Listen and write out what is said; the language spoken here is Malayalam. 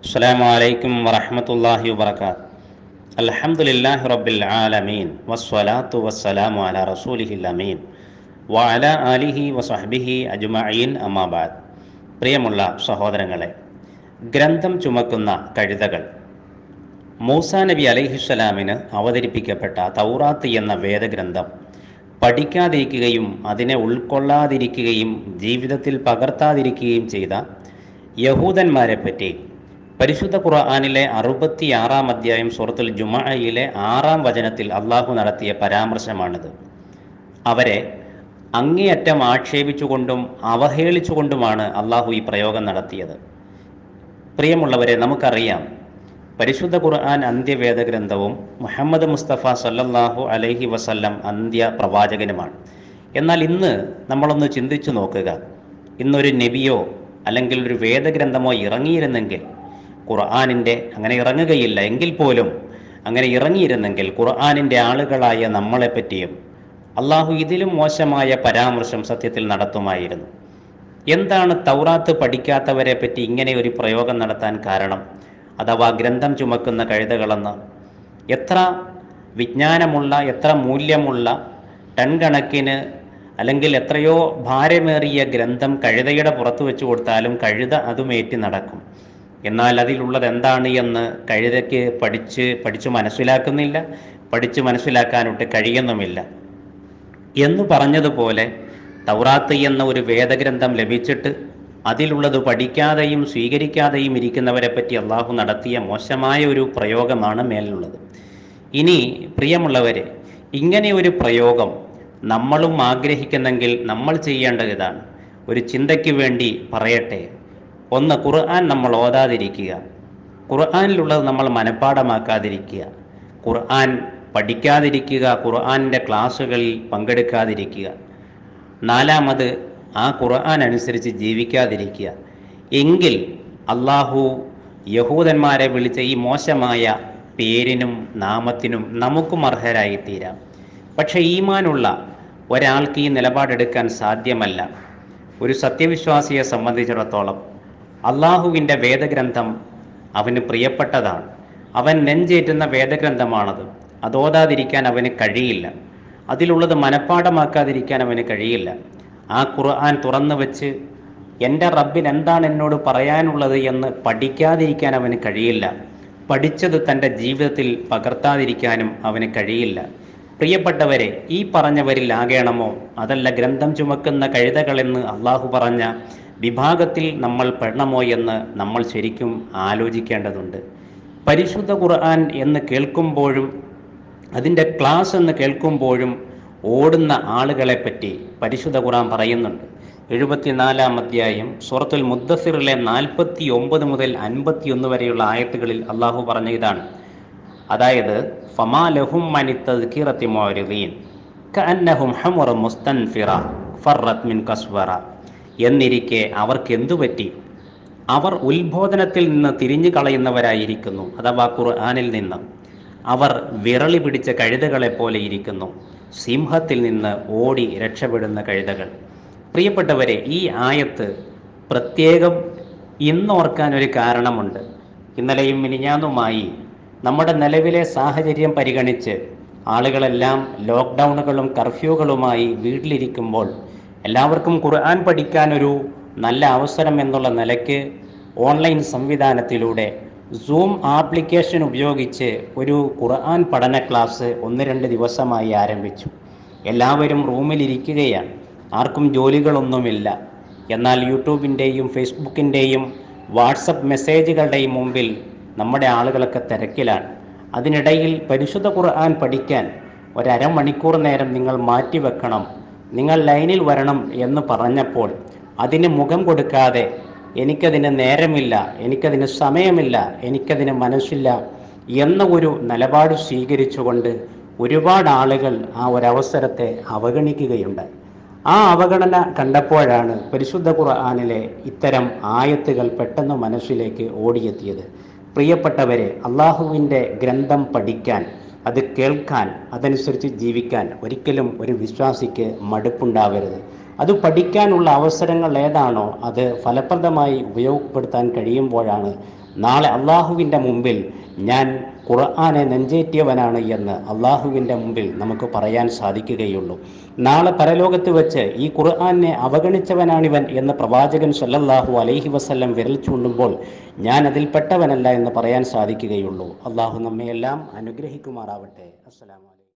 السلام عليكم ورحمة الله وبركاته الحمد لله رب العالمين والصلاة والسلام على رسوله الأمين وعلى آله وصحبه أجمعين أما بعد പ്രിയമുള്ള സഹോദരങ്ങളെ ഗ്രന്ഥം ചുമക്കുന്ന കഴുതകൾ മൂസാ നബി അലൈഹിസ്സലാമിന് അവതരിപ്പിക്കപ്പെട്ട തൗറാത്ത് എന്ന വേദഗ്രന്ഥം പഠിക്കാതിരിക്കുകയും അതിനെ ഉൾക്കൊള്ളാതിരിക്കുകയും ജീവിതത്തിൽ പകർത്താതിരിക്കുകയും ചെയ്ത യഹൂദന്മാരെ പറ്റി പരിശുദ്ധ ഖുർആാനിലെ അറുപത്തിയാറാം അധ്യായം സൂറത്തുൽ ജുമഅയിലെ ആറാം വചനത്തിൽ അള്ളാഹു നടത്തിയ പരാമർശമാണിത് അവരെ അങ്ങേയറ്റം ആക്ഷേപിച്ചുകൊണ്ടും അവഹേളിച്ചുകൊണ്ടുമാണ് അള്ളാഹു ഈ പ്രയോഗം നടത്തിയത് പ്രിയമുള്ളവരെ നമുക്കറിയാം പരിശുദ്ധ ഖുർആൻ അന്ത്യവേദഗ്രന്ഥവും മുഹമ്മദ് മുസ്തഫ സല്ലല്ലാഹു അലൈഹി വസല്ലം അന്ത്യ പ്രവാചകനുമാണ് എന്നാൽ ഇന്ന് നമ്മളൊന്ന് ചിന്തിച്ചു നോക്കുക ഇന്നൊരു നബിയോ അല്ലെങ്കിൽ ഒരു വേദഗ്രന്ഥമോ ഇറങ്ങിയിരുന്നെങ്കിൽ ഖുർആാനിൻ്റെ അങ്ങനെ ഇറങ്ങുകയില്ല എങ്കിൽ പോലും അങ്ങനെ ഇറങ്ങിയിരുന്നെങ്കിൽ ഖുർആാനിൻ്റെ ആളുകളായ നമ്മളെപ്പറ്റിയും അള്ളാഹു ഇതിലും മോശമായ പരാമർശം സത്യത്തിൽ നടത്തുമായിരുന്നു എന്താണ് തൗറാത്ത് പഠിക്കാത്തവരെ പറ്റി ഇങ്ങനെ ഒരു പ്രയോഗം നടത്താൻ കാരണം അഥവാ ഗ്രന്ഥം ചുമക്കുന്ന കഴുതകളെന്ന് എത്ര വിജ്ഞാനമുള്ള എത്ര മൂല്യമുള്ള ടൺ കണക്കിന് അല്ലെങ്കിൽ എത്രയോ ഭാരമേറിയ ഗ്രന്ഥം കഴുതയുടെ പുറത്ത് വെച്ച് കൊടുത്താലും കഴുത അതുമേറ്റി നടക്കും എന്നാൽ അതിലുള്ളത് എന്താണ് എന്ന് കഴുതയ്ക്ക് പഠിച്ച് പഠിച്ചു മനസ്സിലാക്കുന്നില്ല പഠിച്ച് മനസ്സിലാക്കാനൊട്ട് കഴിയുന്നുമില്ല എന്ന് പറഞ്ഞതുപോലെ തൗറാത്ത് എന്ന ഒരു വേദഗ്രന്ഥം ലഭിച്ചിട്ട് അതിലുള്ളത് പഠിക്കാതെയും സ്വീകരിക്കാതെയും ഇരിക്കുന്നവരെ പറ്റി അള്ളാഹു നടത്തിയ മോശമായ ഒരു പ്രയോഗമാണ് മേലുള്ളത് ഇനി പ്രിയമുള്ളവരെ ഇങ്ങനെ ഒരു പ്രയോഗം നമ്മളും ആഗ്രഹിക്കുന്നെങ്കിൽ നമ്മൾ ചെയ്യേണ്ടത് ഇതാണ് ഒരു ചിന്തയ്ക്ക് വേണ്ടി പറയട്ടെ ഒന്ന് ഖുർആൻ നമ്മൾ ഓതാതിരിക്കുക ഖുർആനിലുള്ളത് നമ്മൾ മനഃപ്പാടമാക്കാതിരിക്കുക ഖുർആൻ പഠിക്കാതിരിക്കുക ഖുർആനിൻ്റെ ക്ലാസ്സുകളിൽ പങ്കെടുക്കാതിരിക്കുക നാലാമത് ആ ഖുർആൻ അനുസരിച്ച് ജീവിക്കാതിരിക്കുക എങ്കിൽ അള്ളാഹു യഹൂദന്മാരെ വിളിച്ച ഈ മോശമായ പേരിനും നാമത്തിനും നമുക്കും അർഹരായി തീരാം പക്ഷേ ഈമാനുള്ള ഒരാൾക്ക് ഈ നിലപാടെടുക്കാൻ സാധ്യമല്ല ഒരു സത്യവിശ്വാസിയെ സംബന്ധിച്ചിടത്തോളം അള്ളാഹുവിൻ്റെ വേദഗ്രന്ഥം അവന് പ്രിയപ്പെട്ടതാണ് അവൻ നെഞ്ചേറ്റുന്ന വേദഗ്രന്ഥമാണത് അതോതാതിരിക്കാൻ അവന് കഴിയില്ല അതിലുള്ളത് മനഃപ്പാടമാക്കാതിരിക്കാൻ അവന് കഴിയില്ല ആ ഖുർആൻ തുറന്നു വെച്ച് എൻ്റെ റബ്ബിന് എന്താണ് എന്നോട് പറയാനുള്ളത് എന്ന് പഠിക്കാതിരിക്കാൻ അവന് കഴിയില്ല പഠിച്ചത് തൻ്റെ ജീവിതത്തിൽ പകർത്താതിരിക്കാനും അവന് കഴിയില്ല പ്രിയപ്പെട്ടവരെ ഈ പറഞ്ഞവരിൽ ആകേണമോ അതല്ല ഗ്രന്ഥം ചുമക്കുന്ന കഴുതകളെന്ന് അള്ളാഹു പറഞ്ഞ വിഭാഗത്തിൽ നമ്മൾ പെടണമോ എന്ന് നമ്മൾ ശരിക്കും ആലോചിക്കേണ്ടതുണ്ട് പരിശുദ്ധ ഖുർആൻ എന്ന് കേൾക്കുമ്പോഴും അതിൻ്റെ ക്ലാസ് എന്ന് കേൾക്കുമ്പോഴും ഓടുന്ന ആളുകളെ പറ്റി പരിശുദ്ധ ഖുർആൻ പറയുന്നുണ്ട് എഴുപത്തിനാലാം അധ്യായം സൂറത്തുൽ മുദ്ദസിറിലെ നാൽപ്പത്തി ഒമ്പത് മുതൽ അൻപത്തിയൊന്ന് വരെയുള്ള ആയത്തുകളിൽ അള്ളാഹു പറഞ്ഞ ഇതാണ് അതായത് ഫമാ ലഹും മനിത്തീറത്തി മോരുദീൻ കഅന്നഹും ഹമുറ മുസ്തൻഫിറ ഫറത് മിൻ കസ്വറ എന്നിരിക്കെ അവർക്ക് എന്തു പറ്റി അവർ ഉത്ബോധനത്തിൽ നിന്ന് തിരിഞ്ഞു കളയുന്നവരായിരിക്കുന്നു അഥവാ ഖുർആനിൽ നിന്ന് അവർ വിരളി പിടിച്ച കഴുതകളെ പോലെ ഇരിക്കുന്നു സിംഹത്തിൽ നിന്ന് ഓടി രക്ഷപ്പെടുന്ന കഴുതകൾ പ്രിയപ്പെട്ടവരെ ഈ ആയത്ത് പ്രത്യേകം ഇന്നോർക്കാൻ ഒരു കാരണമുണ്ട് ഇന്നലെയും മിനിഞ്ഞാന്നുമായി നമ്മുടെ നിലവിലെ സാഹചര്യം പരിഗണിച്ച് ആളുകളെല്ലാം ലോക്ക്ഡൗണുകളും കർഫ്യൂകളുമായി വീട്ടിലിരിക്കുമ്പോൾ എല്ലാവർക്കും ഖുർആൻ പഠിക്കാനൊരു നല്ല അവസരം എന്നുള്ള നിലയ്ക്ക് ഓൺലൈൻ സംവിധാനത്തിലൂടെ സൂം ആപ്ലിക്കേഷൻ ഉപയോഗിച്ച് ഒരു ഖുർആൻ പഠന ക്ലാസ് ഒന്ന് രണ്ട് ദിവസമായി ആരംഭിച്ചു എല്ലാവരും റൂമിലിരിക്കുകയാണ് ആർക്കും ജോലികളൊന്നുമില്ല എന്നാൽ യൂട്യൂബിൻ്റെയും ഫേസ്ബുക്കിൻ്റെയും വാട്സപ്പ് മെസ്സേജുകളുടെയും മുമ്പിൽ നമ്മുടെ ആളുകളൊക്കെ തിരക്കിലാണ് അതിനിടയിൽ പരിശുദ്ധ ഖുർആൻ പഠിക്കാൻ ഒരമണിക്കൂർ നേരം നിങ്ങൾ മാറ്റിവെക്കണം നിങ്ങൾ ലൈനിൽ വരണം എന്ന് പറഞ്ഞപ്പോൾ അതിന് മുഖം കൊടുക്കാതെ എനിക്കതിന് നേരമില്ല എനിക്കതിന് സമയമില്ല എനിക്കതിന് മനസ്സില്ല എന്ന ഒരു നിലപാട് സ്വീകരിച്ചുകൊണ്ട് ഒരുപാട് ആളുകൾ ആ ഒരവസരത്തെ അവഗണിക്കുകയുണ്ടായി ആ അവഗണന കണ്ടപ്പോഴാണ് പരിശുദ്ധ ഖുർആാനിലെ ഇത്തരം ആയത്തുകൾ പെട്ടെന്ന് മനസ്സിലേക്ക് ഓടിയെത്തിയത് പ്രിയപ്പെട്ടവരെ അള്ളാഹുവിൻ്റെ ഗ്രന്ഥം പഠിക്കാൻ അത് കേൾക്കാൻ അതനുസരിച്ച് ജീവിക്കാൻ ഒരിക്കലും ഒരു വിശ്വാസിക്ക് മടുപ്പുണ്ടാവരുത് അത് പഠിക്കാനുള്ള അവസരങ്ങൾ ഏതാണോ അത് ഫലപ്രദമായി ഉപയോഗപ്പെടുത്താൻ കഴിയുമ്പോഴാണ് നാളെ അള്ളാഹുവിൻ്റെ മുമ്പിൽ ഞാൻ ഖുർആനെ നെഞ്ചേറ്റിയവനാണ് എന്ന് അള്ളാഹുവിൻ്റെ മുമ്പിൽ നമുക്ക് പറയാൻ സാധിക്കുകയുള്ളൂ നാളെ പരലോകത്ത് വെച്ച് ഈ ഖുർആനെ അവഗണിച്ചവനാണിവൻ എന്ന് പ്രവാചകൻ സല്ലല്ലാഹു അലൈഹി വസല്ലം വിരൽ ചൂണ്ടുമ്പോൾ ഞാൻ അതിൽപ്പെട്ടവനല്ല എന്ന് പറയാൻ സാധിക്കുകയുള്ളൂ അള്ളാഹു നമ്മയെല്ലാം അനുഗ്രഹിക്കുമാറാവട്ടെ അസ്സലാമു